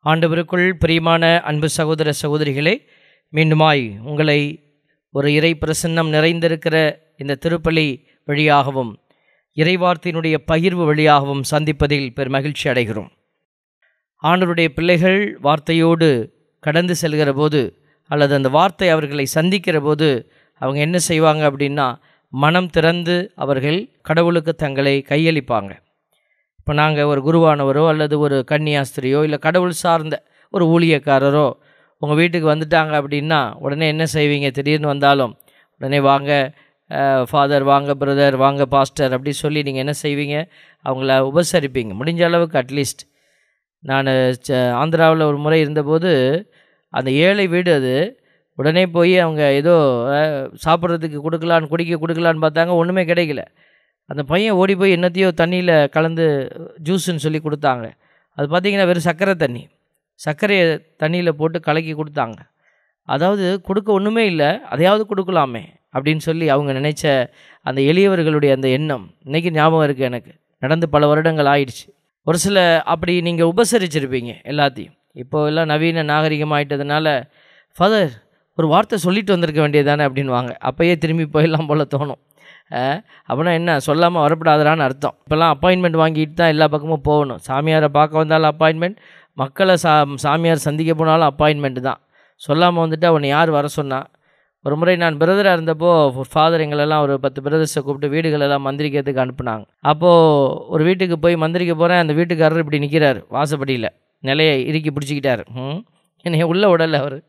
ஆண்டவருக்குள் பிரியமான அன்பு சகோதர சகோதரிகளே மீண்டுமாய் உங்களை ஒரு இறை பிரசன்னம் நிறைந்திருக்கிற இந்த திருப்பலி வழியாகவும் இறைவார்த்தையினுடைய பகிர்வு வழியாகவும் சந்திப்பதில் பெரும் மகிழ்ச்சி அடைகிறோம் ஆண்டவருடைய பிள்ளைகள் வார்த்தையோடு கடந்து செல்கிற போது அல்லது அந்த வார்த்தை அவர்களை சந்திக்கிற போது அவங்க என்ன செய்வாங்க அப்படின்னா மனம் திறந்து அவர்கள் கடவுளுக்கு தங்களை கையளிப்பாங்க இப்போ நாங்கள் ஒரு குருவானவரோ அல்லது ஒரு கன்னியாஸ்திரியோ இல்லை கடவுள் சார்ந்த ஒரு ஊழியக்காரரோ உங்கள் வீட்டுக்கு வந்துட்டாங்க அப்படின்னா உடனே என்ன செய்வீங்க திடீர்னு வந்தாலும் உடனே வாங்க ஃபாதர் வாங்க பிரதர் வாங்க பாஸ்டர் அப்படி சொல்லி நீங்கள் என்ன செய்வீங்க அவங்கள உபசரிப்பீங்க முடிஞ்ச அளவுக்கு அட்லீஸ்ட் நான் ஆந்திராவில் ஒரு முறை இருந்தபோது அந்த ஏழை வீடு அது உடனே போய் அவங்க ஏதோ அஹ், சாப்பிட்றதுக்கு கொடுக்கலான்னு குடிக்க கொடுக்கலான்னு பார்த்தாங்க ஒன்றுமே கிடைக்கல அந்த பையன் ஓடி போய் என்னத்தையோ தண்ணியில் கலந்து ஜூஸுன்னு சொல்லி கொடுத்தாங்க அது பார்த்திங்கன்னா வெறும் சர்க்கரை தண்ணி சர்க்கரையை தண்ணியில் போட்டு கலக்கி கொடுத்தாங்க அதாவது கொடுக்க ஒன்றுமே இல்லை அதையாவது கொடுக்கலாமே அப்படின்னு சொல்லி அவங்க நினைச்ச அந்த எளியவர்களுடைய அந்த எண்ணம் இன்றைக்கி ஞாபகம் இருக்குது எனக்கு நடந்து பல வருடங்கள் ஆயிடுச்சு ஒரு சில அப்படி நீங்கள் உபசரிச்சிருப்பீங்க எல்லாத்தையும் இப்போ எல்லாம் நவீன நாகரிகம் ஆயிட்டதுனால ஃபாதர் ஒரு வார்த்தை சொல்லிட்டு வந்திருக்க வேண்டியதானே அப்படின்வாங்க அப்போயே திரும்பி போயிடலாம் போல் தோணும் அஹ், அப்படின்னா என்ன சொல்லாமல் வரப்படாதான்னு அர்த்தம் இப்போல்லாம் அப்பாயின்மெண்ட் வாங்கிட்டு தான் எல்லா பக்கமும் போகணும் சாமியாரை பார்க்க வந்தாலும் அப்பாயின்மெண்ட் மக்களை சா சாமியார் சந்திக்க போனாலும் அப்பாயின்மெண்ட் தான் சொல்லாமல் வந்துட்டு அவனை யார் வர சொன்னா ஒரு முறை நான் பிரதராக இருந்தப்போ ஃபாதர் எங்களெல்லாம் ஒரு பத்து பிரதர்ஸை கூப்பிட்டு வீடுகளெல்லாம் மந்திரிக்கிறதுக்கு அனுப்புனாங்க அப்போது ஒரு வீட்டுக்கு போய் மந்திரிக்க போகிறேன் அந்த வீட்டுக்காரர் இப்படி நிற்கிறார் வாசப்படியில் நிலையை இறுக்கி பிடிச்சிக்கிட்டார் ம் என்னை உள்ளே விடலை அவர்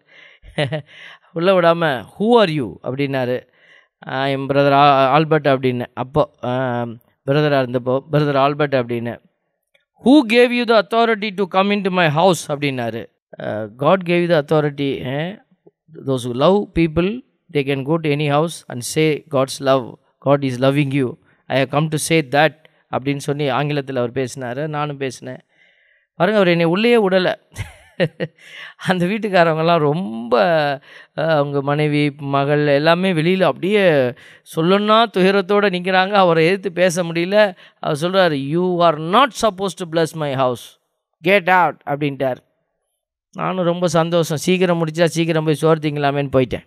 உள்ளே விடாமல் ஹூ ஆர் யூ அப்படின்னாரு என் பிரதர் ஆல்பர்ட் அப்படின்னு அப்போ பிரதராக இருந்தப்போ பிரதர் ஆல்பர்ட் அப்படின்னு who gave you the authority to come in to my house அப்படின்னாரு God gave you the authority those who love people they can go to any house and say God's love God is loving you I have come to say that அப்படின்னு சொல்லி ஆங்கிலத்தில் அவர் பேசினார் நானும் பேசினேன் பாருங்க அவர் என்னை உள்ளேயே விடலை அந்த வீட்டுக்காரவங்கெல்லாம் ரொம்ப அஹ், அவங்க மனைவி மகள் எல்லாமே வெளியில் அப்படியே சொல்லணும்னா துயரத்தோடு நிற்கிறாங்க அவரை எதிர்த்து பேச முடியல அவர் சொல்கிறார் you are not suppose to bless my house get out அப்படின்ட்டார் நானும் ரொம்ப சந்தோஷம் சீக்கிரம் முடிச்சா சீக்கிரம் போய் சோறு திங்கலாமேன்னு போயிட்டேன்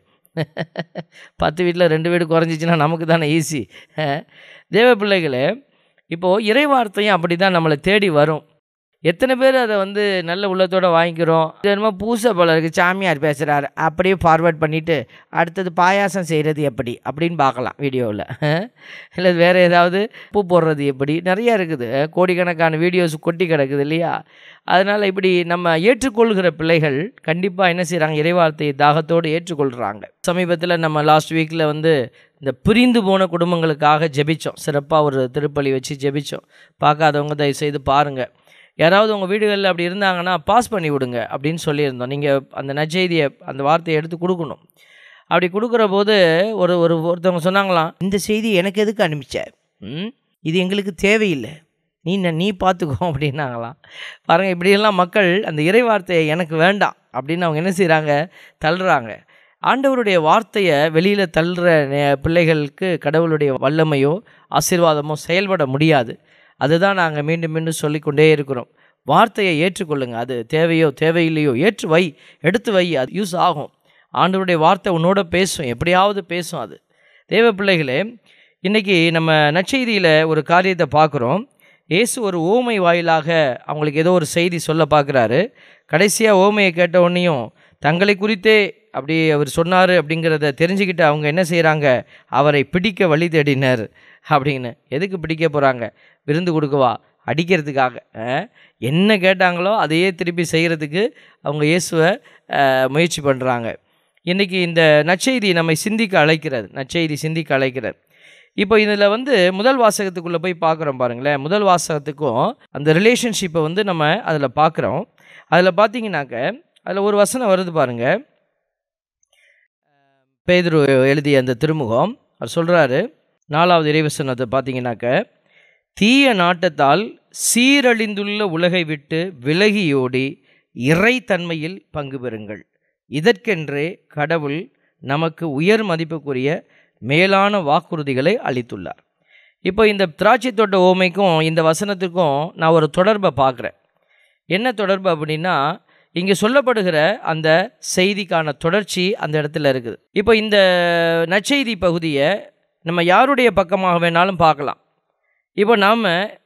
பத்து வீட்டில் ரெண்டு வீடு குறைஞ்சிச்சின்னா நமக்கு தானே ஈஸி தேவ பிள்ளைகளே இப்போது இறைவார்த்தையும் அப்படி தான் நம்மளை தேடி வரும் எத்தனை பேர் அதை வந்து நல்ல உள்ளத்தோட வாங்கிக்கிறோம் இது என்னமோ பூசை போல இருக்குது சாமியார் பேசுகிறாரு அப்படியே ஃபார்வர்ட் பண்ணிவிட்டு அடுத்தது பாயாசம் செய்கிறது எப்படி அப்படின்னு பார்க்கலாம் வீடியோவில் இல்லை வேறு ஏதாவது பூ போடுறது எப்படி நிறையா இருக்குது கோடிக்கணக்கான வீடியோஸ் கொட்டி கிடக்குது இல்லையா அதனால் இப்படி நம்ம ஏற்றுக்கொள்கிற பிள்ளைகள் கண்டிப்பாக என்ன செய்கிறாங்க இறைவார்த்தையை தாகத்தோடு ஏற்றுக்கொள்கிறாங்க சமீபத்தில் நம்ம லாஸ்ட் வீக்கில் வந்து இந்த பிரிந்து போன குடும்பங்களுக்காக ஜெபிச்சோம் சிறப்பாக ஒரு திருப்பலி வச்சு ஜெபிச்சோம் பார்க்காதவங்க தயவு செய்து பாருங்கள் யாராவது உங்கள் வீடுகளில் அப்படி இருந்தாங்கன்னா பாஸ் பண்ணி விடுங்க அப்படின்னு சொல்லியிருந்தோம் நீங்கள் அந்த நற்செய்தியை அந்த வார்த்தையை எடுத்து கொடுக்கணும் அப்படி கொடுக்குற போது ஒரு ஒரு ஒருத்தவங்க சொன்னாங்களாம் இந்த செய்தி எனக்கு எதுக்கு அனுப்பிச்ச ம் இது எங்களுக்கு தேவையில்லை நீ ந- நீ பார்த்துக்கோ அப்படின்னாங்களாம் பாருங்கள் இப்படியெல்லாம் மக்கள் அந்த இறை வார்த்தையை எனக்கு வேண்டாம் அப்படின்னு அவங்க என்ன செய்கிறாங்க தள்ளுறாங்க ஆண்டவருடைய வார்த்தையை வெளியில் தள்ளுற நே- பிள்ளைகளுக்கு கடவுளுடைய வல்லமையோ ஆசீர்வாதமோ செயல்பட முடியாது அதுதான் நாங்கள் மீண்டும் மீண்டும் சொல்லிக்கொண்டே இருக்கிறோம் வார்த்தையை ஏற்றுக்கொள்ளுங்க அது தேவையோ தேவையில்லையோ ஏற்று வை எடுத்து வை அது யூஸ் ஆகும் ஆண்டவருடைய வார்த்தை உன்னோட பேசும் எப்படியாவது பேசும் அது தேவ பிள்ளைகளே இன்றைக்கி நம்ம நற்செய்தியில் ஒரு காரியத்தை பார்க்குறோம் இயேசு ஒரு ஓமை வாயிலாக அவங்களுக்கு ஏதோ ஒரு செய்தி சொல்ல பார்க்குறாரு கடைசியாக ஓமையை கேட்ட உடனேயும் தங்களை குறித்தே அப்படி அவர் சொன்னார் அப்படிங்கிறத தெரிஞ்சுக்கிட்டு அவங்க என்ன செய்கிறாங்க அவரை பிடிக்க வழி தேடினர் அப்படின்னு எதுக்கு பிடிக்க போகிறாங்க விருந்து கொடுக்கவா அடிக்கிறதுக்காக அஹ், என்ன கேட்டாங்களோ அதையே திருப்பி செய்கிறதுக்கு அவங்க இயேசுவை அஹ், முயற்சி பண்ணுறாங்க இன்றைக்கி இந்த நற்செய்தி நம்மை சிந்திக்க அழைக்கிறது நற்செய்தி சிந்திக்க அழைக்கிறது இப்போ இதில் வந்து முதல் வாசகத்துக்குள்ளே போய் பார்க்குறோம் பாருங்களேன் முதல் வாசகத்துக்கும் அந்த ரிலேஷன்ஷிப்பை வந்து நம்ம அதில் பார்க்குறோம் அதில் பார்த்தீங்கன்னாக்க அதில் ஒரு வசனம் வருது பாருங்க பேதுரு எழுதிய அந்த திருமுகம் அவர் சொல்கிறாரு நாலாவது இறைவசனத்தை பார்த்தீங்கன்னாக்க தீய நாட்டத்தால் சீரழிந்துள்ள உலகை விட்டு விலகியோடி இறைத்தன்மையில் பங்கு பெறுங்கள் இதற்கென்றே கடவுள் நமக்கு உயர் மதிப்புக்குரிய மேலான வாக்குறுதிகளை அளித்துள்ளார் இப்போ இந்த திராட்சை தோட்ட ஓமைக்கும் இந்த வசனத்துக்கும் நான் ஒரு தொடர்பை பார்க்குறேன் என்ன தொடர்பு அப்படின்னா இங்கே சொல்லப்படுகிற அந்த செய்திக்கான தொடர்ச்சி அந்த இடத்துல இருக்குது இப்போ இந்த நற்செய்தி பகுதியை நம்ம யாருடைய பக்கமாக வேணாலும் பார்க்கலாம் இப்போ நாம்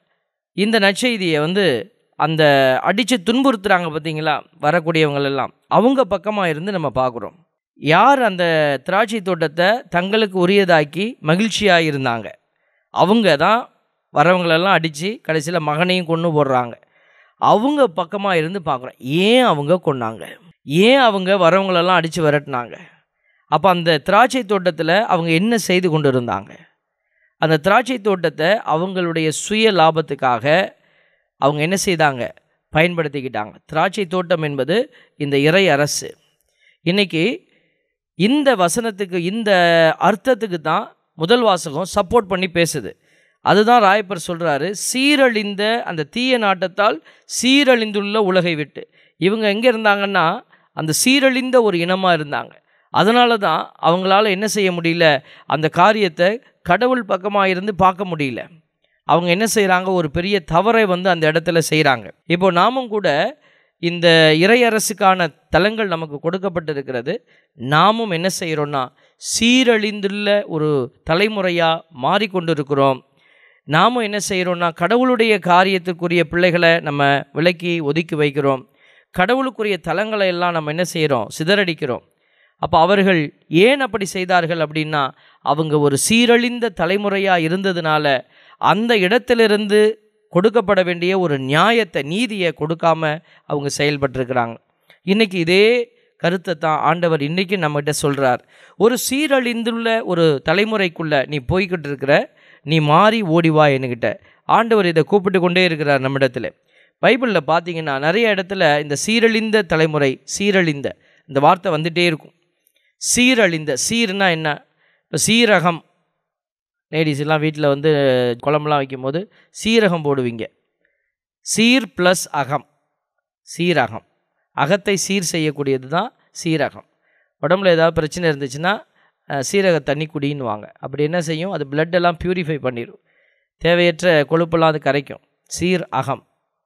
இந்த நற்செய்தியை வந்து அந்த அடித்து துன்புறுத்துகிறாங்க பார்த்தீங்களா வரக்கூடியவங்களெல்லாம் அவங்க பக்கமாக இருந்து நம்ம பார்க்குறோம் யார் அந்த திராட்சை தோட்டத்தை தங்களுக்கு உரியதாக்கி மகிழ்ச்சியாக இருந்தாங்க அவங்க தான் வரவங்களெல்லாம் அடித்து கடைசியில் மகனையும் கொண்டு போடுறாங்க அவங்க பக்கமாக இருந்து பார்க்குறோம் ஏன் அவங்க கொண்டாங்க ஏன் அவங்க வரவங்களெல்லாம் அடித்து விரட்டினாங்க அப்போ அந்த திராட்சை தோட்டத்தில் அவங்க என்ன செய்து கொண்டு இருந்தாங்க அந்த திராட்சை தோட்டத்தை அவங்களுடைய சுய லாபத்துக்காக அவங்க என்ன செய்தாங்க பயன்படுத்திக்கிட்டாங்க திராட்சை தோட்டம் என்பது இந்த இறை அரசு இன்றைக்கி இந்த வசனத்துக்கு இந்த அர்த்தத்துக்கு தான் முதல் வாசகம் சப்போர்ட் பண்ணி பேசுது அதுதான் ராயப்பர் சொல்கிறாரு சீரழிந்த அந்த தீய நாட்டத்தால் சீரழிந்துள்ள உலகை விட்டு இவங்க எங்கே இருந்தாங்கன்னா அந்த சீரழிந்த ஒரு இனமாக இருந்தாங்க அதனால தான் அவங்களால என்ன செய்ய முடியல அந்த காரியத்தை கடவுள் பக்கமாக இருந்து பார்க்க முடியல அவங்க என்ன செய்கிறாங்க ஒரு பெரிய தவறை வந்து அந்த இடத்துல செய்கிறாங்க இப்போ நாமும் கூட இந்த இறையரசுக்கான தலங்கள் நமக்கு கொடுக்கப்பட்டிருக்கிறது நாமும் என்ன செய்கிறோன்னா சீரழிந்துள்ள ஒரு தலைமுறையாக மாறிக்கொண்டிருக்கிறோம் நாமும் என்ன செய்கிறோன்னா கடவுளுடைய காரியத்துக்குரிய பிள்ளைகளை நம்ம விலக்கி ஒதுக்கி வைக்கிறோம் கடவுளுக்குரிய தலங்களை எல்லாம் நம்ம என்ன செய்கிறோம் சிதறடிக்கிறோம் அப்போ அவர்கள் ஏன் அப்படி செய்தார்கள் அப்படின்னா அவங்க ஒரு சீரழிந்த தலைமுறையாக இருந்ததுனால அந்த இடத்திலிருந்து கொடுக்கப்பட வேண்டிய ஒரு நியாயத்தை நீதியை கொடுக்காம அவங்க செயல்பட்டிருக்கிறாங்க இன்றைக்கி இதே கருத்தை தான் ஆண்டவர் இன்றைக்கி நம்மகிட்ட சொல்கிறார் ஒரு சீரழிந்துள்ள ஒரு தலைமுறைக்குள்ளே நீ போய்கிட்டு இருக்கிற நீ மாறி ஓடிவா என்கிட்ட ஆண்டவர் இதை கூப்பிட்டு கொண்டே இருக்கிறார் நம்மிடத்தில் பைபிளில் பார்த்தீங்கன்னா நிறைய இடத்துல இந்த சீரழிந்த தலைமுறை சீரழிந்த இந்த வார்த்தை வந்துகிட்டே இருக்கும் சீரழிந்த சீர்னா என்ன இப்போ சீரகம் லேடிஸ் எல்லாம் வீட்டில் வந்து குழம்புலாம் வைக்கும்போது சீரகம் போடுவீங்க சீர் ப்ளஸ் அகம் சீரகம் அகத்தை சீர் செய்யக்கூடியது தான் சீரகம் உடம்புல ஏதாவது பிரச்சனை இருந்துச்சுன்னா அஹ், சீரக தண்ணி குடின்னுவாங்க அப்படி என்ன செய்யும் அது blood எல்லாம் பியூரிஃபை பண்ணிடும் தேவையற்ற கொழுப்பெல்லாம் அது கரைக்கும் சீர் அகம்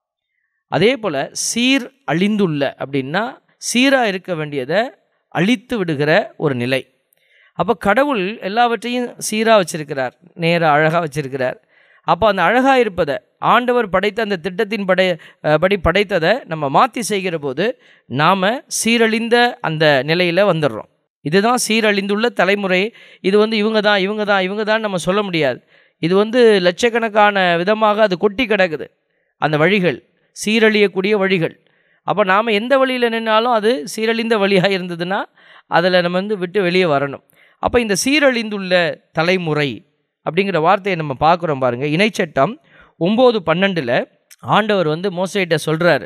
அதே போல் சீர் அழிந்துள்ள அப்படின்னா சீராக இருக்க வேண்டியதை அழித்து விடுகிற ஒரு நிலை அப்போ கடவுள் எல்லாவற்றையும் சீராக வச்சிருக்கிறார் நேராக அழகாக வச்சிருக்கிறார் அப்போ அந்த அழகாக இருப்பதை ஆண்டவர் படைத்த அந்த திட்டத்தின் படை அஹ், படி படைத்ததை நம்ம மாற்றி செய்கிற போது நாம் சீரழிந்த அந்த நிலையில் வந்துடுறோம் இதுதான் சீரழிந்துள்ள தலைமுறை இது வந்து இவங்க தான் இவங்க தான் இவங்க தான் நம்ம சொல்ல முடியாது இது வந்து லட்சக்கணக்கான விதமாக அது கொட்டி கிடக்குது அந்த வழிகள் சீரழியக்கூடிய வழிகள் அப்போ நாம் எந்த வழியில் நின்னாலும் அது சீரழிந்த வழியாக இருந்ததுன்னா அதில் நம்ம வந்து விட்டு வெளியே வரணும் அப்போ இந்த சீரழிந்துள்ள தலைமுறை அப்படிங்கிற வார்த்தையை நம்ம பார்க்குறோம் பாருங்கள் இணைச்சட்டம் ஒம்பது பன்னெண்டில் ஆண்டவர் வந்து மோசையிட்ட சொல்கிறாரு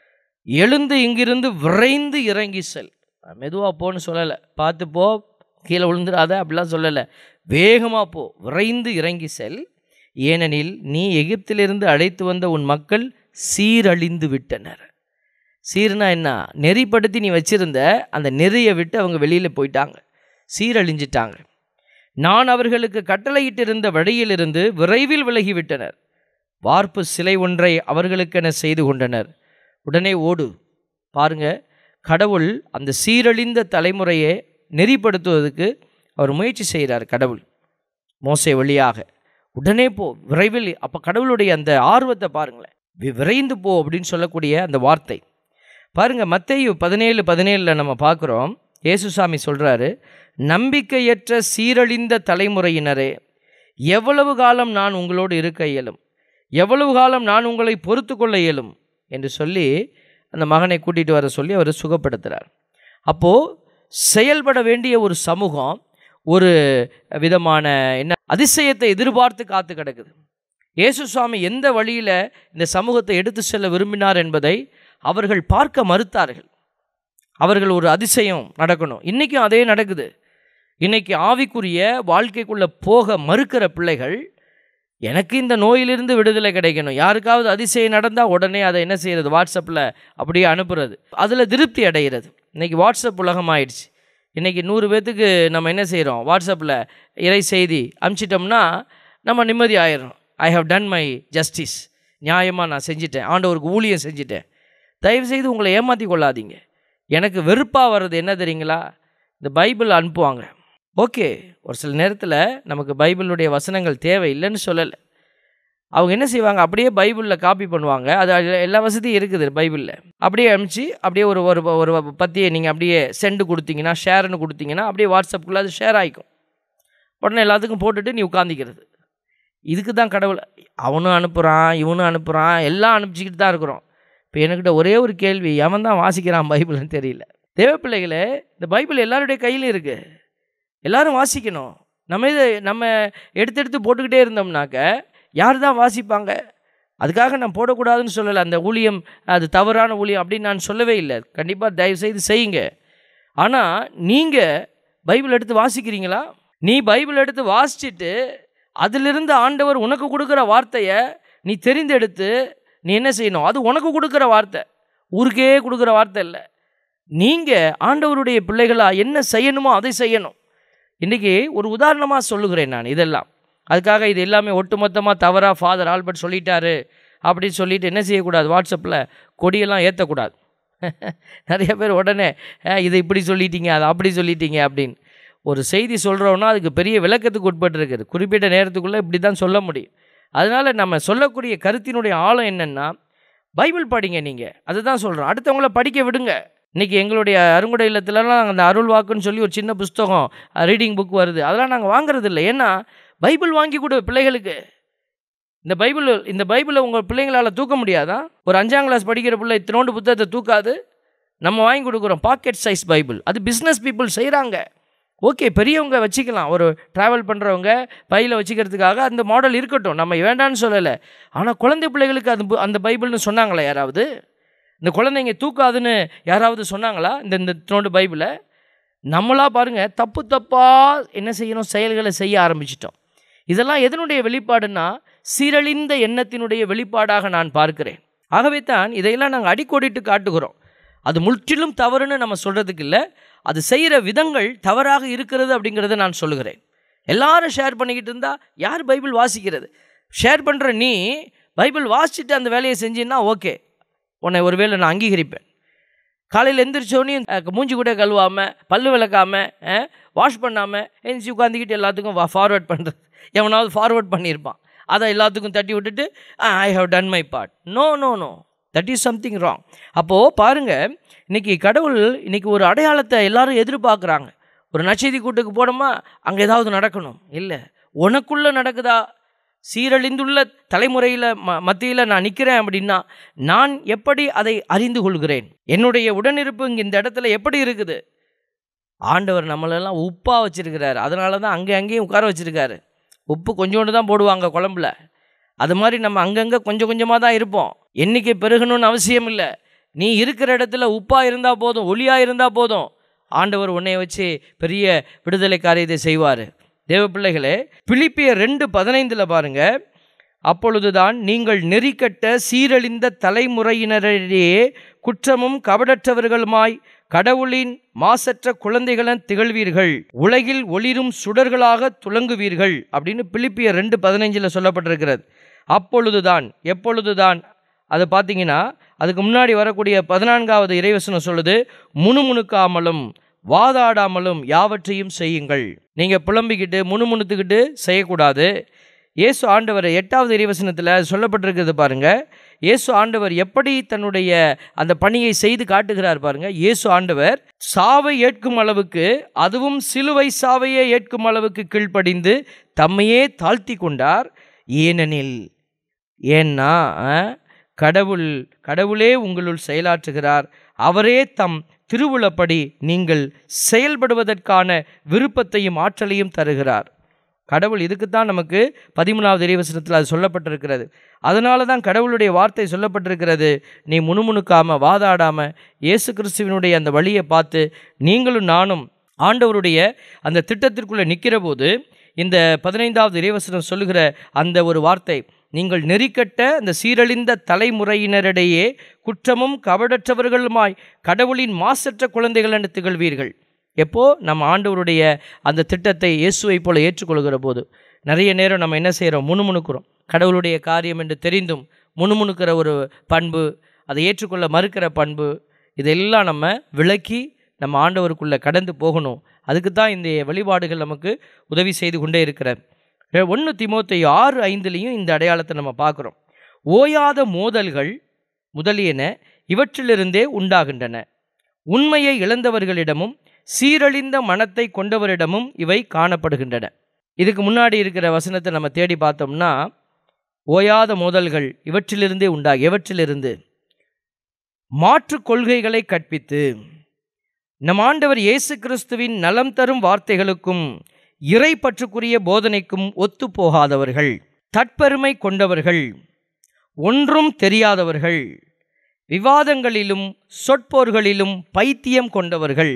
எழுந்து இங்கிருந்து விரைந்து இறங்கி செல் மெதுவாக போன்னு சொல்லலை பார்த்து போ கீழே விழுந்துடாத அப்படிலாம் சொல்லலை வேகமாக போ விரைந்து இறங்கி செல் ஏனெனில் நீ எகிப்திலிருந்து அழைத்து வந்த உன் மக்கள் சீரழிந்து விட்டனர் சீர்னா என்ன நெறிப்படுத்தி நீ வச்சிருந்த அந்த நெறியை விட்டு அவங்க வெளியில் போயிட்டாங்க சீரழிஞ்சிட்டாங்க நான் அவர்களுக்கு கட்டளையிட்டிருந்த வழியிலிருந்து விரைவில் விலகிவிட்டனர் வார்ப்பு சிலை ஒன்றை அவர்களுக்கென செய்து கொண்டனர் உடனே ஓடு பாருங்க கடவுள் அந்த சீரழிந்த தலைமுறையை நெறிப்படுத்துவதற்கு அவர் முயற்சி செய்கிறார் கடவுள் மோசே வழியாக உடனே போ விரைவில் அப்போ கடவுளுடைய அந்த ஆர்வத்தை பாருங்களேன் வி- விரைந்து போ அப்படின்னு சொல்லக்கூடிய அந்த வார்த்தை பாருங்க மத்தேயு பதினேழு பதினேழில் நம்ம பார்க்குறோம் இயேசுசாமி சொல்கிறாரு நம்பிக்கையற்ற சீரழிந்த தலைமுறையினரே எவ்வளவு காலம் நான் உங்களோடு இருக்க இயலும் எவ்வளவு காலம் நான் உங்களை பொறுத்து கொள்ள இயலும் என்று சொல்லி அந்த மகனை கூட்டிகிட்டு வர சொல்லி அவர் சுகப்படுத்துகிறார் அப்போது செயல்பட வேண்டிய ஒரு சமூகம் ஒரு விதமான என்ன அதிசயத்தை எதிர்பார்த்து காத்து கிடக்குது இயேசு சுவாமி எந்த வழியில் இந்த சமூகத்தை எடுத்து செல்ல விரும்பினார் என்பதை அவர்கள் பார்க்க மறுத்தார்கள் அவர்கள் ஒரு அதிசயம் நடக்கணும் இன்றைக்கும் அதே நடக்குது இன்னைக்கு ஆவிக்குரிய வாழ்க்கைக்குள்ளே போக மறுக்கிற பிள்ளைகள் எனக்கு இந்த நோயிலிருந்து விடுதலை கிடைக்கணும் யாருக்காவது அதிசயம் நடந்தால் உடனே அதை என்ன செய்கிறது வாட்ஸ்அப்பில் அப்படியே அனுப்புறது அதில் திருப்தி அடைகிறது இன்றைக்கி வாட்ஸ்அப் உலகம் ஆயிடுச்சு இன்றைக்கி நூறு பேர்த்துக்கு நம்ம என்ன செய்கிறோம் வாட்ஸ்அப்பில் இறை செய்தி அனுப்பிச்சிட்டோம்னா நம்ம நிம்மதி ஆயிடுறோம் I have done my justice நியாயமாக நான் செஞ்சிட்டேன் ஆண்டவருக்கு ஊழியம் செஞ்சிட்டேன் தயவுசெய்து உங்களை ஏமாற்றி கொள்ளாதீங்க எனக்கு வெறுப்பாக வர்றது என்ன தெரியுங்களா இந்த பைபிள் அனுப்புவாங்க ஓகே ஒரு சில நேரத்தில் நமக்கு பைபிளுடைய வசனங்கள் தேவை இல்லைன்னு சொல்லலை அவங்க என்ன செய்வாங்க அப்படியே பைபிளில் காப்பி பண்ணுவாங்க அது அதுல எல்லா வசதியும் இருக்குது பைபிளில் அப்படியே அனுப்பிச்சு அப்படியே ஒரு ஒரு ஒரு பத்தியை நீங்கள் அப்படியே சென்டு கொடுத்தீங்கன்னா ஷேர்னு கொடுத்தீங்கன்னா அப்படியே வாட்ஸ்அப்புக்குள்ளே அது ஷேர் ஆகிக்கும் உடனே எல்லாத்துக்கும் போட்டுட்டு நீ உட்காந்துக்கிறது இதுக்கு தான் கடவுள் அவனும் அனுப்புகிறான் இவனும் அனுப்புகிறான் எல்லாம் அனுப்பிச்சிக்கிட்டு தான் இருக்கிறோம் இப்போ என்கிட்ட ஒரே ஒரு கேள்வி எவன் தான் வாசிக்கிறான் பைபிள்னு தெரியல தேவ பிள்ளைகளே இந்த பைபிள் எல்லாருடைய கையிலும் இருக்குது எல்லாரும் வாசிக்கணும் நம்ம இதை நம்ம எடுத்து எடுத்து போட்டுக்கிட்டே இருந்தோம்னாக்க யார் தான் வாசிப்பாங்க அதுக்காக நான் போடக்கூடாதுன்னு சொல்லலை அந்த ஊழியம் அது தவறான ஊழியம் அப்படின்னு நான் சொல்லவே இல்லை கண்டிப்பாக தயவுசெய்து செய்யுங்க ஆனால் நீங்கள் பைபிள் எடுத்து வாசிக்கிறீங்களா நீ பைபிள் எடுத்து வாசிச்சுட்டு அதிலிருந்து ஆண்டவர் உனக்கு கொடுக்குற வார்த்தையை நீ தெரிந்தெடுத்து நீ என்ன செய்யணும் அது உனக்கு கொடுக்குற வார்த்தை ஊருக்கே கொடுக்குற வார்த்தை இல்லை நீங்கள் ஆண்டவருடைய பிள்ளைகளா என்ன செய்யணுமோ அதை செய்யணும் இன்றைக்கி ஒரு உதாரணமாக சொல்லுகிறேன் நான் இதெல்லாம் அதுக்காக இது எல்லாமே ஒட்டுமொத்தமாக தவறாக ஃபாதர் ஆல்பர்ட் சொல்லிட்டாரு அப்படின்னு சொல்லிட்டு என்ன செய்யக்கூடாது வாட்ஸ்அப்பில் கொடியெல்லாம் ஏற்றக்கூடாது நிறைய பேர் உடனே "அஹ், இதை இப்படி சொல்லிட்டீங்க அதை அப்படி சொல்லிட்டீங்க அப்படின்னு ஒரு செய்தி சொல்கிறோன்னா அதுக்கு பெரிய விளக்கத்துக்கு உட்பட்டு இருக்குது குறிப்பிட்ட நேரத்துக்குள்ளே இப்படி தான் சொல்ல முடியும் அதனால் நம்ம சொல்லக்கூடிய கருத்தினுடைய ஆழம் என்னென்னா பைபிள் படிங்க நீங்கள் அதுதான் சொல்கிறோம் அடுத்தவங்கள படிக்க விடுங்க இன்றைக்கி எங்களுடைய அருங்குடை இல்லத்துலலாம் அந்த அருள் வாக்குன்னு சொல்லி ஒரு சின்ன புஸ்தகம் ரீடிங் புக் வருது அதெல்லாம் நாங்கள் வாங்குறது இல்லை ஏன்னா பைபிள் வாங்கி கொடு பிள்ளைகளுக்கு இந்த பைபிள் இந்த பைபிளை உங்கள் பிள்ளைங்களால் தூக்க முடியாதா ஒரு அஞ்சாம் கிளாஸ் படிக்கிற பிள்ளை இத்தினோண்டு புத்தகத்தை தூக்காது நம்ம வாங்கி கொடுக்குறோம் பாக்கெட் சைஸ் பைபிள் அது பிஸ்னஸ் பீப்புள் செய்கிறாங்க ஓகே பெரியவங்க வச்சுக்கலாம் ஒரு ட்ராவல் பண்ணுறவங்க பையில் வச்சுக்கிறதுக்காக அந்த மாடல் இருக்கட்டும் நம்ம வேண்டான்னு சொல்லலை ஆனால் குழந்தை பிள்ளைகளுக்கு அது பு- அந்த பைபிள்னு சொன்னாங்களா யாராவது இந்த குழந்தைங்க தூக்காதுன்னு யாராவது சொன்னாங்களா இந்த இந்த இத்தினோண்டு பைபிளை நம்மளா பாருங்க தப்பு தப்பாக என்ன செய்யணும் செயல்களை செய்ய ஆரம்பிச்சிட்டோம் இதெல்லாம் எதனுடைய வெளிப்பாடுன்னா சீரழிந்த எண்ணத்தினுடைய வெளிப்பாடாக நான் பார்க்கிறேன் ஆகவே தான் இதையெல்லாம் நாங்கள் அடிக்கோடிட்டு காட்டுகிறோம் அது முற்றிலும் தவறுன்னு நம்ம சொல்கிறதுக்கு இல்லை அது செய்கிற விதங்கள் தவறாக இருக்கிறது அப்படிங்கிறத நான் சொல்லுகிறேன் எல்லாரும் ஷேர் பண்ணிக்கிட்டு இருந்தால் யார் பைபிள் வாசிக்கிறது ஷேர் பண்ணுற நீ பைபிள் வாசிச்சுட்டு அந்த வேலையை செஞ்சீன்னா ஓகே உன்னை ஒருவேளை நான் அங்கீகரிப்பேன் காலையில் எந்திரிச்சோடனே மூஞ்சி கூட கழுவாமல் பல்லு விளக்காமல் வாஷ் பண்ணாமல் எந்திரிச்சு உட்காந்துக்கிட்டு எல்லாத்துக்கும் ஃபார்வர்ட் பண்ணுறது எவனாவது ஃபார்வர்ட் பண்ணியிருப்பான் அதை எல்லாத்துக்கும் தட்டி விட்டுட்டு I have done my part no no no that is something wrong அப்போது பாருங்கள் இன்றைக்கி கடவுள் இன்றைக்கி ஒரு அடையாளத்தை எல்லாரும் எதிர்பார்க்குறாங்க ஒரு நச்செய்தி கூட்டுக்கு போனோமா அங்கே ஏதாவது நடக்கணும் இல்லை உனக்குள்ளே நடக்குதா சீரழிந்துள்ள தலைமுறையில் ம மத்தியில் நான் நிற்கிறேன் அப்படின்னா நான் எப்படி அதை அறிந்து கொள்கிறேன் என்னுடைய உடனிருப்பு இங்கே இந்த இடத்துல எப்படி இருக்குது ஆண்டவர் நம்மளெல்லாம் உப்பாக வச்சுருக்கிறாரு அதனால தான் அங்கே அங்கேயும் உட்கார வச்சுருக்காரு உப்பு கொஞ்சோண்டு தான் போடுவாங்க குழம்புல அது மாதிரி நம்ம அங்கங்கே கொஞ்சம் கொஞ்சமாக தான் இருப்போம் எண்ணிக்கை பெருகணும்னு அவசியம் இல்லை நீ இருக்கிற இடத்துல உப்பாக இருந்தால் போதும் ஒளியாக இருந்தால் போதும் ஆண்டவர் உன்னை வச்சு பெரிய விடுதலை காரியத்தை செய்வார் தேவ பிள்ளைகளே பிலிப்பியர் ரெண்டு பதினைந்தில் பாருங்க அப்பொழுதுதான் நீங்கள் நெறிக்கட்ட சீரழிந்த தலைமுறையினரிடையே குற்றமும் கபடற்றவர்களுமாய் கடவுளின் மாசற்ற குழந்தைகளன் திகழ்வீர்கள் உலகில் ஒளிரும் சுடர்களாக துலங்குவீர்கள் அப்படின்னு பிலிப்பியர் ரெண்டு பதினைஞ்சில் சொல்லப்பட்டிருக்கிறது அப்பொழுதுதான் எப்பொழுதுதான் அது பார்த்தீங்கன்னா அதுக்கு முன்னாடி வரக்கூடிய பதினான்காவது இறைவசனம் சொல்லுது முணுமுணுக்காமலும் வாதாடாமலும் யாவற்றையும் செய்யுங்கள் நீங்கள் புலம்பிக்கிட்டு முணுமுணுத்துக்கிட்டு செய்யக்கூடாது இயேசு ஆண்டவர் எட்டாவது இறைவசனத்தில் சொல்லப்பட்டிருக்கிறது பாருங்க இயேசு ஆண்டவர் எப்படி தன்னுடைய அந்த பணியை செய்து காட்டுகிறார் பாருங்க இயேசு ஆண்டவர் சாவை ஏற்கும் அளவுக்கு அதுவும் சிலுவை சாவையே ஏற்கும் அளவுக்கு கீழ்ப்படிந்து தம்மையே தாழ்த்தி கொண்டார் ஏனெனில் ஏன்னா அஹ், கடவுள் கடவுளே உங்களுள் செயலாற்றுகிறார் அவரே தம் திருவுளப்படி நீங்கள் செயல்படுவதற்கான விருப்பத்தையும் ஆற்றலையும் தருகிறார் கடவுள் இதுக்கு தான் நமக்கு பதிமூணாவது இறைவசனத்தில் அது சொல்லப்பட்டிருக்கிறது அதனால தான் கடவுளுடைய வார்த்தை சொல்லப்பட்டிருக்கிறது நீ முணுமுணுக்காம வாதாடாம இயேசு கிறிஸ்துவினுடைய அந்த வழியை பார்த்து நீங்களும் நானும் ஆண்டவருடைய அந்த திட்டத்திற்குள்ளே நிற்கிற போது இந்த பதினைந்தாவது இறைவசனம் சொல்லுகிற அந்த ஒரு வார்த்தை நீங்கள் நெறிக்கட்ட அந்த சீரழிந்த தலைமுறையினரிடையே குற்றமும் கபடற்றவர்களுமாய் கடவுளின் மாசற்ற குழந்தைகள் என திகழ்வீர்கள் எப்போ நம்ம ஆண்டவருடைய அந்த திட்டத்தை இயேசுவை போல ஏற்றுக்கொள்கிற போது நிறைய நேரம் நம்ம என்ன செய்கிறோம் முணுமுணுக்கிறோம் கடவுளுடைய காரியம் என்று தெரிந்தும் முணுமுணுக்கிற ஒரு பண்பு அதை ஏற்றுக்கொள்ள மறுக்கிற பண்பு இதெல்லாம் நம்ம விளக்கி நம்ம ஆண்டவருக்குள்ளே கடந்து போகணும் அதுக்கு தான் இந்த வழிபாடுகள் நமக்கு உதவி செய்து கொண்டே இருக்கிற ஒன்று திமோத்தை ஆறு ஐந்துலேயும் இந்த அடையாளத்தை நம்ம பார்க்குறோம் ஓயாத மோதல்கள் முதலியன இவற்றிலிருந்தே உண்டாகின்றன உண்மையை இழந்தவர்களிடமும் சீரழிந்த மனத்தை கொண்டவரிடமும் இவை காணப்படுகின்றன இதுக்கு முன்னாடி இருக்கிற வசனத்தை நம்ம தேடி பார்த்தோம்னா ஓயாத மோதல்கள் இவற்றிலிருந்தே உண்டாகி எவற்றிலிருந்து மாற்று கொள்கைகளை கற்பித்து நம் ஆண்டவர் இயேசு கிறிஸ்துவின் நலம் தரும் வார்த்தைகளுக்கும் இறை பற்றுக்குரிய போதனைக்கும் ஒத்து போகாதவர்கள் தற்பெருமை கொண்டவர்கள் ஒன்றும் தெரியாதவர்கள் விவாதங்களிலும் சொற்போர்களிலும் பைத்தியம் கொண்டவர்கள்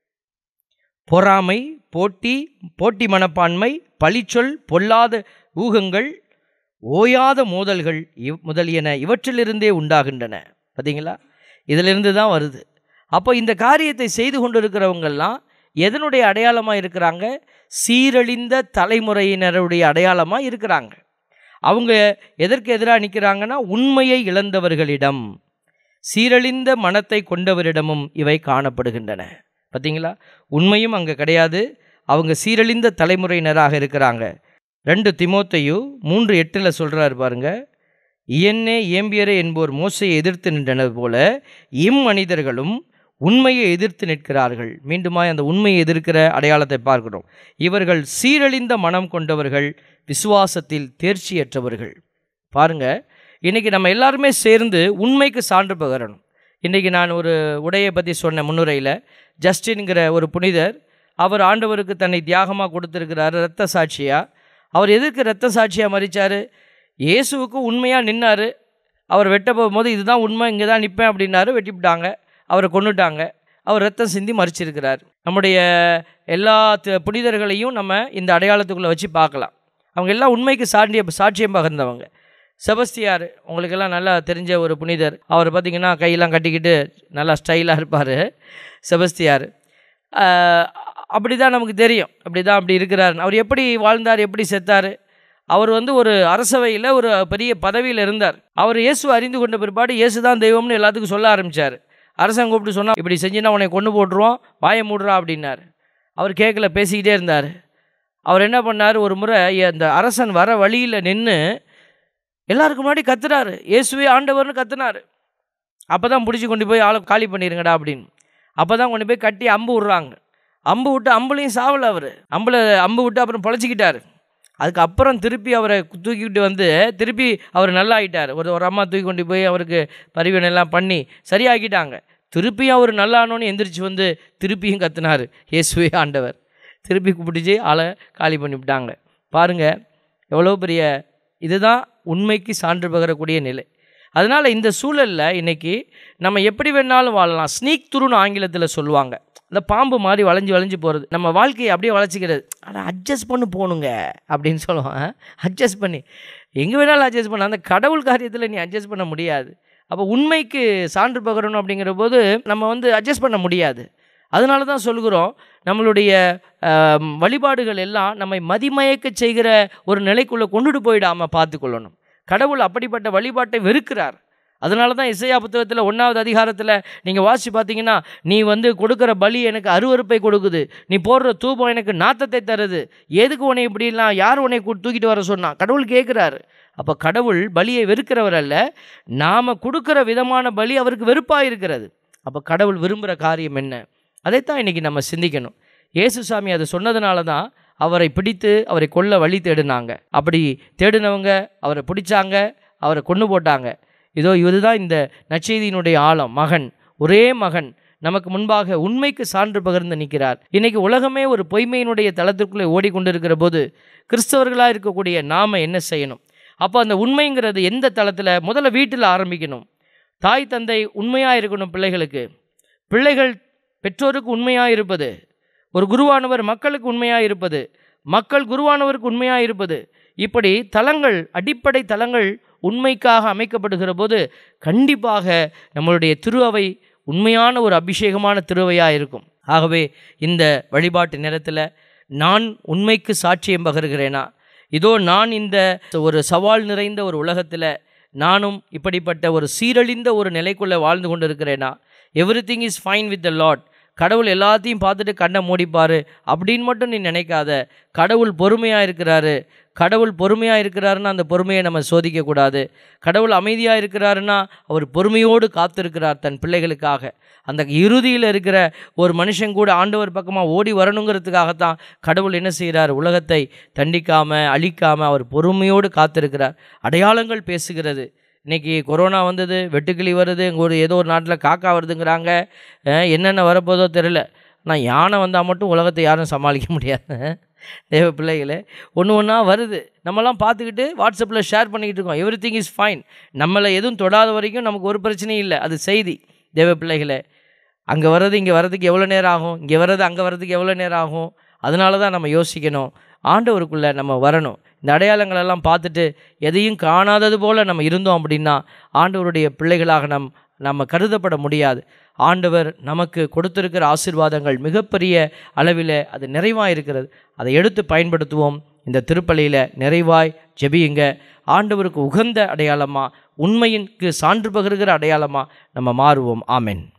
பொறாமை போட்டி போட்டி மனப்பான்மை பழிச்சொல் பொல்லாத ஊகங்கள் ஓயாத மோதல்கள் இவ் முதலியன இவற்றிலிருந்தே உண்டாகின்றன பார்த்தீங்களா இதிலிருந்து தான் வருது அப்போ இந்த காரியத்தை செய்து கொண்டிருக்கிறவங்கெல்லாம் எதனுடைய அடையாளமாக இருக்கிறாங்க சீரழிந்த தலைமுறையினருடைய அடையாளமாக இருக்கிறாங்க அவங்க எதற்கு எதிராக நிற்கிறாங்கன்னா உண்மையை இழந்தவர்களிடம் சீரழிந்த மனத்தை கொண்டவரிடமும் இவை காணப்படுகின்றன பார்த்தீங்களா உண்மையும் அங்கே கிடையாது அவங்க சீரழிந்த தலைமுறையினராக இருக்கிறாங்க ரெண்டு திமோத்தையு மூன்று எட்டில் சொல்கிறார் பாருங்க இயன்னே இயம்பியரே என்போர் மோசையை எதிர்த்து நின்றனர் போல இம்மனிதர்களும் உண்மையை எதிர்த்து நிற்கிறார்கள் மீண்டுமாய் அந்த உண்மையை எதிர்க்கிற அடையாளத்தை பார்க்கிறோம் இவர்கள் சீரழிந்த மனம் கொண்டவர்கள் விசுவாசத்தில் தேர்ச்சியற்றவர்கள் பாருங்க இன்றைக்கி நம்ம எல்லாருமே சேர்ந்து உண்மைக்கு சான்று பகரணும் இன்றைக்கி நான் ஒரு உடையை பற்றி சொன்ன முன்னுரையில் ஜஸ்டின்கிற ஒரு புனிதர் அவர் ஆண்டவருக்கு தன்னை தியாகமாக கொடுத்துருக்கிறாரு இரத்த சாட்சியாக அவர் எதுக்கு இரத்த சாட்சியாக மறிச்சார் இயேசுவுக்கு உண்மையாக நின்னார் அவர் வெட்ட போகும்போது இதுதான் உண்மை இங்கே தான் நிற்பேன் அப்படின்னாரு வெட்டிவிட்டாங்க அவரை கொண்டுட்டாங்க அவர் ரத்தம் சிந்தி மறிச்சிருக்கிறார் நம்முடைய எல்லா த- புனிதர்களையும் நம்ம இந்த அடையாளத்துக்குள்ளே வச்சு பார்க்கலாம் அவங்க எல்லாம் உண்மைக்கு சாண்டிய சாட்சியம் பகிர்ந்தவங்க செபஸ்தியார் உங்களுக்கெல்லாம் நல்லா தெரிஞ்ச ஒரு புனிதர் அவர் பார்த்திங்கன்னா கையெல்லாம் கட்டிக்கிட்டு நல்லா ஸ்டைலாக இருப்பார் செபஸ்தியார் அப்படி தான் நமக்கு தெரியும் அப்படி தான் அப்படி இருக்கிறார் அவர் எப்படி வாழ்ந்தார் எப்படி செத்தார் அவர் வந்து ஒரு அரசவையில் ஒரு பெரிய பதவியில் இருந்தார் அவர் இயேசு அறிந்து கொண்ட பிற்பாடு இயேசு தான் தெய்வம்னு எல்லாத்துக்கும் சொல்ல ஆரம்பித்தார் அரசன் கூப்பிட்டு சொன்னால் இப்படி செஞ்சுன்னா உன்னை கொண்டு போட்டுருவோம் வாயை மூடுறா அப்படின்னார் அவர் கேட்கல பேசிக்கிட்டே இருந்தார் அவர் என்ன பண்ணார் ஒரு முறை அந்த அரசன் வர வழியில் நின்று எல்லாருக்கும் முன்னாடி கத்துறாரு இயேசுவே ஆண்டவர்னு கத்துனார் அப்போ தான் பிடிச்சி கொண்டு போய் ஆளை காலி பண்ணிடுங்கடா அப்படின்னு அப்போ தான் கொண்டு போய் கட்டி அம்பு விட்றாங்க அம்பு விட்டு அம்புலையும் சாவலை அவர் அம்புல அம்பு விட்டு அப்புறம் பொழைச்சிக்கிட்டார் அதுக்கப்புறம் திருப்பி அவரை தூக்கிக்கிட்டு வந்து திருப்பி அவர் நல்லா ஆயிட்டார் ஒரு ஒரு அம்மா தூக்கி கொண்டு போய் அவருக்கு பரிவனை எல்லாம் பண்ணி சரியாக்கிட்டாங்க திருப்பியும் அவர் நல்லானோன்னு எந்திரிச்சு வந்து திருப்பியும் கத்துனார் இயேசுவே ஆண்டவர் திருப்பி கூப்பிட்டுச்சு ஆளை காலி பண்ணிவிட்டாங்க பாருங்கள் எவ்வளோ பெரிய இதுதான் உண்மைக்கு சான்று பகரக்கூடிய நிலை அதனால் இந்த சூழலில் இன்றைக்கி நம்ம எப்படி வேணாலும் வாழலாம் ஸ்னீக் துருன்னு ஆங்கிலத்தில் சொல்லுவாங்க இந்த பாம்பு மாதிரி வளைஞ்சு வளைஞ்சு போகிறது நம்ம வாழ்க்கையை அப்படியே வளைச்சிக்கிறது ஆனால் அட்ஜஸ்ட் பண்ணி போகணுங்க அப்படின்னு சொல்லுவான் அட்ஜஸ்ட் பண்ணி எங்கே வேணாலும் அட்ஜஸ்ட் பண்ண அந்த கடவுள் காரியத்தில் நீ அட்ஜஸ்ட் பண்ண முடியாது அப்போ உண்மைக்கு சான்று பகரணும் அப்படிங்கிற போது நம்ம வந்து அட்ஜஸ்ட் பண்ண முடியாது அதனால தான் சொல்கிறோம் நம்மளுடைய ஆம், வழிபாடுகள் எல்லாம் நம்மை மதிமயக்க செய்கிற ஒரு நிலைக்குள்ளே கொண்டுட்டு போயிடாமல் பார்த்துக்கொள்ளணும் கடவுள் அப்படிப்பட்ட வழிபாட்டை வெறுக்கிறார் அதனால தான் இசையா புத்தகத்தில் ஒன்றாவது அதிகாரத்தில் நீங்கள் வாசித்து பார்த்தீங்கன்னா நீ வந்து கொடுக்குற பலி எனக்கு அருவருப்பை கொடுக்குது நீ போடுற தூபம் எனக்கு நாத்தத்தை தருது எதுக்கு உன்னை இப்படிலாம் யார் உன்னை கூ- தூக்கிட்டு வர சொன்னா கடவுள் கேட்குறாரு அப்போ கடவுள் பலியை வெறுக்கிறவர் அல்ல நாம் கொடுக்குற விதமான பலி அவருக்கு வெறுப்பாக இருக்கிறது அப்போ கடவுள் விரும்புகிற காரியம் என்ன அதைத்தான் இன்றைக்கி நம்ம சிந்திக்கணும் இயேசுசாமி அதை சொன்னதுனால தான் அவரை பிடித்து அவரை கொல்ல வழி தேடினாங்க அப்படி தேடினவங்க அவரை பிடிச்சாங்க அவரை கொன்று போட்டாங்க இதோ இதுதான் இந்த நற்செய்தியினுடைய ஆழம் மகன் ஒரே மகன் நமக்கு முன்பாக உண்மைக்கு சான்று பகிர்ந்து நிற்கிறார் இன்னைக்கு உலகமே ஒரு பொய்மையினுடைய தளத்திற்குள்ளே ஓடிக்கொண்டிருக்கிற போது கிறிஸ்தவர்களாக இருக்கக்கூடிய நாம் என்ன செய்யணும் அப்போ அந்த உண்மைங்கிறது எந்த தளத்தில் முதல்ல வீட்டில் ஆரம்பிக்கணும் தாய் தந்தை உண்மையாக இருக்கணும் பிள்ளைகளுக்கு பிள்ளைகள் பெற்றோருக்கு உண்மையாக இருப்பது ஒரு குருவானவர் மக்களுக்கு உண்மையாக இருப்பது மக்கள் குருவானவருக்கு உண்மையாக இருப்பது இப்படி தலங்கள் அடிப்படை தலங்கள் உண்மைக்காக அமைக்கப்படுகிற போது கண்டிப்பாக நம்மளுடைய திருஅவை உண்மையான ஒரு அபிஷேகமான திருவையாக இருக்கும் ஆகவே இந்த வழிபாட்டு நேரத்தில் நான் உண்மைக்கு சாட்சியம் பகருகிறேனா இதோ நான் இந்த ஒரு சவால் நிறைந்த ஒரு உலகத்தில் நானும் இப்படிப்பட்ட ஒரு சீரழிந்த ஒரு நிலைக்குள்ளே வாழ்ந்து கொண்டு இருக்கிறேனா everything is fine with the Lord கடவுள் எல்லாத்தையும் பார்த்துட்டு கண்ணை மூடிப்பார் அப்படின்னு மட்டும் நீ நினைக்காத கடவுள் பொறுமையாக இருக்கிறாரு கடவுள் பொறுமையாக இருக்கிறாருன்னா அந்த பொறுமையை நம்ம சோதிக்கக்கூடாது கடவுள் அமைதியாக இருக்கிறாருன்னா அவர் பொறுமையோடு காத்திருக்கிறார் தன் பிள்ளைகளுக்காக அந்த இறுதியில் இருக்கிற ஒரு மனுஷன் கூட ஆண்டவர் பக்கமாக ஓடி வரணுங்கிறதுக்காகத்தான் கடவுள் என்ன செய்கிறார் உலகத்தை தண்டிக்காமல் அழிக்காமல் அவர் பொறுமையோடு காத்திருக்கிறார் அடையாளங்கள் பேசுகிறது இன்றைக்கி கொரோனா வந்தது வெட்டுக்கிளி வருது இங்கே ஒரு ஏதோ ஒரு நாட்டில் காக்கா வருதுங்கிறாங்க அஹ் என்னென்ன வரப்போதோ தெரில நான் யானை வந்தால் மட்டும் உலகத்தை யாரும் சமாளிக்க முடியாது தேவ பிள்ளைகளே ஒன்று ஒன்றா வருது நம்மலாம் பார்த்துக்கிட்டு வாட்ஸ்அப்பில் ஷேர் பண்ணிக்கிட்டு இருக்கோம் எவ்ரி திங் இஸ் ஃபைன் நம்மளை எதுவும் தொடாத வரைக்கும் நமக்கு ஒரு பிரச்சனையும் இல்லை அது செய்தி தேவ பிள்ளைகளே அங்கே வர்றது இங்கே வர்றதுக்கு எவ்வளோ நேரம் ஆகும் இங்கே வர்றது அங்கே வர்றதுக்கு எவ்வளோ நேரம் ஆகும் அதனால தான் நம்ம யோசிக்கணும் ஆண்டவருக்குள்ளே நம்ம வரணும் இந்த அடையாளங்களெல்லாம் பார்த்துட்டு எதையும் காணாதது போல் நம்ம இருந்தோம் அப்படின்னா ஆண்டவருடைய பிள்ளைகளாக நம் நம்ம கருதப்பட முடியாது ஆண்டவர் நமக்கு கொடுத்திருக்கிற ஆசீர்வாதங்கள் மிகப்பெரிய அளவில் அது நிறைவாக இருக்கிறது அதை எடுத்து பயன்படுத்துவோம் இந்த திருப்பலியில் நிறைவாய் ஜெபியுங்க ஆண்டவருக்கு உகந்த அடையாளமாக உண்மையின்க்கு சான்று பகிர்கிற அடையாளமாக நம்ம மாறுவோம் ஆமென்